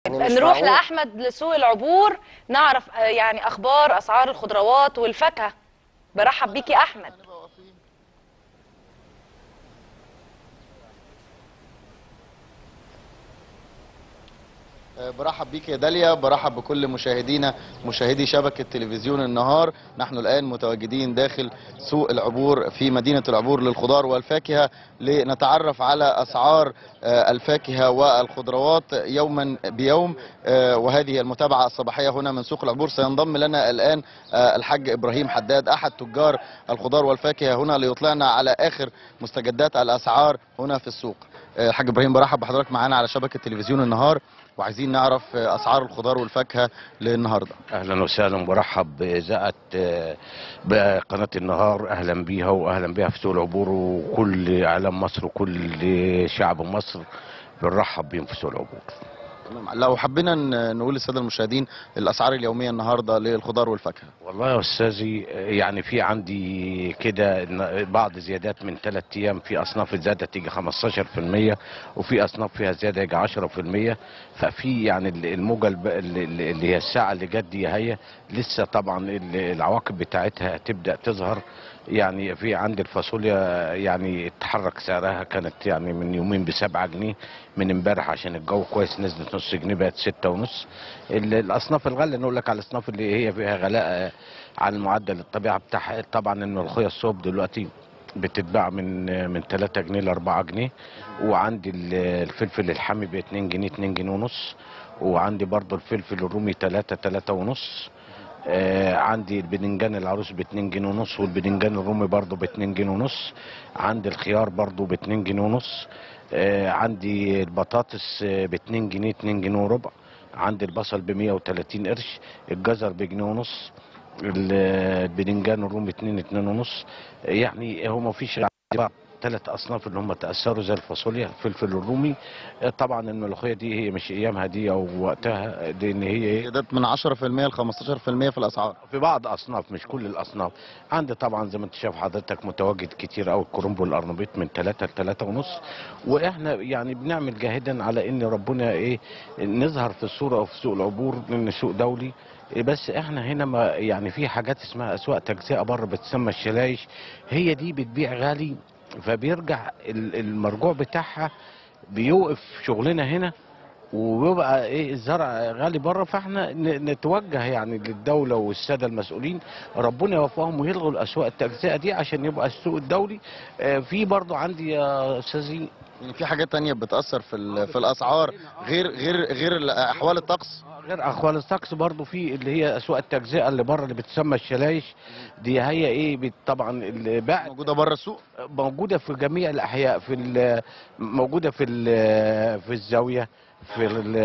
يعني مش نروح معقول. لاحمد لسوق العبور نعرف آه، يعني اخبار اسعار الخضروات والفاكهه برحب بيكي احمد برحب بيك يا داليا برحب بكل مشاهدينا مشاهدي شبكة تلفزيون النهار نحن الآن متواجدين داخل سوق العبور في مدينة العبور للخضار والفاكهة لنتعرف على أسعار آه، الفاكهة والخضروات يوما بيوم آه، وهذه المتابعة الصباحية هنا من سوق العبور سينضم لنا الآن آه، الحاج إبراهيم حداد أحد تجار الخضار والفاكهة هنا ليطلعنا على آخر مستجدات الأسعار هنا في السوق آه، الحاج إبراهيم برحب بحضرتك معانا على شبكة تلفزيون النهار وعايزين نعرف آه، اسعار الخضار والفاكهه للنهارده اهلا وسهلا برحب باذاعه آه، بقناه النهار اهلا بيها واهلا بيها في سوق العبور وكل اعلام مصر وكل شعب مصر بنرحب بيهم في سوق العبور تمام. لو حبينا ن- نقول للساده المشاهدين الاسعار اليوميه النهارده للخضار والفاكهه والله يا استاذي آه، يعني في عندي كده إن بعض زيادات من ثلاث ايام في اصناف زياده تيجي 15% وفي اصناف فيها زياده يجي 10% ففي يعني ال- الموجه الب- اللي اللي هي الساعه اللي جت دي هي لسه طبعا ال- العواقب بتاعتها تبدا تظهر يعني في عند الفاصوليا يعني اتحرك سعرها كانت يعني من يومين بسبعة جنيه من امبارح عشان الجو كويس نزلت نص جنيه بقت ستة ونص ال- الاصناف الغالية نقول لك على الاصناف اللي هي فيها غلاء آه، على المعدل الطبيعي بتاعها طبعا الملوخية الصوب دلوقتي بتتباع من آه، من 3 جنيه ل 4 جنيه وعندي ال- الفلفل الحامي ب 2 جنيه 2 جنيه ونص وعندي برضو الفلفل الرومي 3 3 ونص آه عندي البدنجان العروس ب 2 جنيه ونص والبدنجان الرومي برضو ب 2 جنيه ونص عندي الخيار برضو ب 2 جنيه ونص آه عندي البطاطس ب 2 جنيه 2 جنيه وربع عندي البصل ب 130 قرش الجزر بجنيه ونص ال- البدنجان الرومي 2 2 ونص يعني هو ما فيش ثلاث اصناف اللي هم تاثروا زي الفاصوليا الفلفل الرومي آه، طبعا الملوخيه دي هي مش ايامها دي او وقتها لان هي إيه؟ زيادات من 10% ل 15% في الاسعار في بعض اصناف مش كل الاصناف عندي طبعا زي ما انت شايف حضرتك متواجد كتير قوي الكرنب والقرنبيط من 3 ل 3 ونص واحنا يعني بنعمل جاهدا على ان ربنا ايه نظهر في الصوره وفي سوق العبور لان سوق دولي إيه بس احنا هنا ما يعني في حاجات اسمها اسواق تجزئه بره بتسمى الشلايش هي دي بتبيع غالي فبيرجع ال- المرجوع بتاعها بيوقف شغلنا هنا وبيبقى ايه الزرع غالي بره فاحنا ن- نتوجه يعني للدوله والساده المسؤولين ربنا يوفقهم ويلغوا الاسواق التجزئه دي عشان يبقى السوق الدولي آه، في برضو عندي يا استاذي يعني في حاجات تانية بتاثر في ال- في الاسعار غير غير غير ال- احوال الطقس غير اخوال الطقس برضو في اللي هي اسواق التجزئه اللي بره اللي بتسمى الشلايش دي هي ايه بت- طبعا الباع موجوده بره السوق موجودة في جميع الأحياء في ال- موجودة في ال- في الزاوية في ال-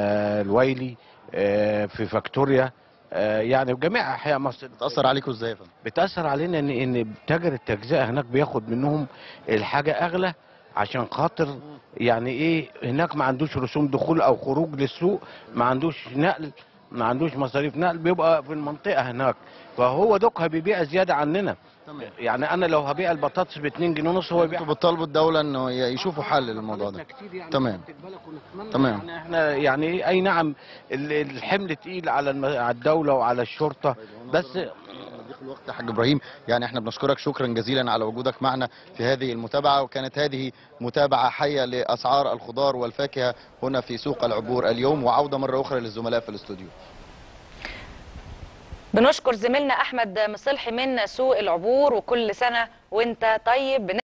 الويلي آه، في فاكتوريا آه، يعني في جميع أحياء مصر بتاثر عليكم ازاي يا فندم بتأثر علينا إن إن تاجر التجزئة هناك بياخد منهم الحاجة أغلى عشان خاطر يعني إيه هناك ما عندوش رسوم دخول أو خروج للسوق ما عندوش نقل ما عندوش مصاريف نقل بيبقى في المنطقة هناك فهو دوكها بيبيع زيادة عننا تمام يعني انا لو هبيع البطاطس ب 2 جنيه ونص هو يبيع انتوا بتطالبوا الدوله انه ي- يشوفوا حل للموضوع ده تمام. تمام. تمام يعني احنا يعني إيه، اي نعم ال- الحمل تقيل على الم- على الدوله وعلى الشرطه بس ضيق الوقت يا حاج ابراهيم يعني احنا بنشكرك شكرا جزيلا على وجودك معنا في هذه المتابعه وكانت هذه متابعه حيه لاسعار الخضار والفاكهه هنا في سوق العبور اليوم وعوده مره اخرى للزملاء في الاستوديو بنشكر زميلنا احمد مصلحي من سوق العبور وكل سنه وانت طيب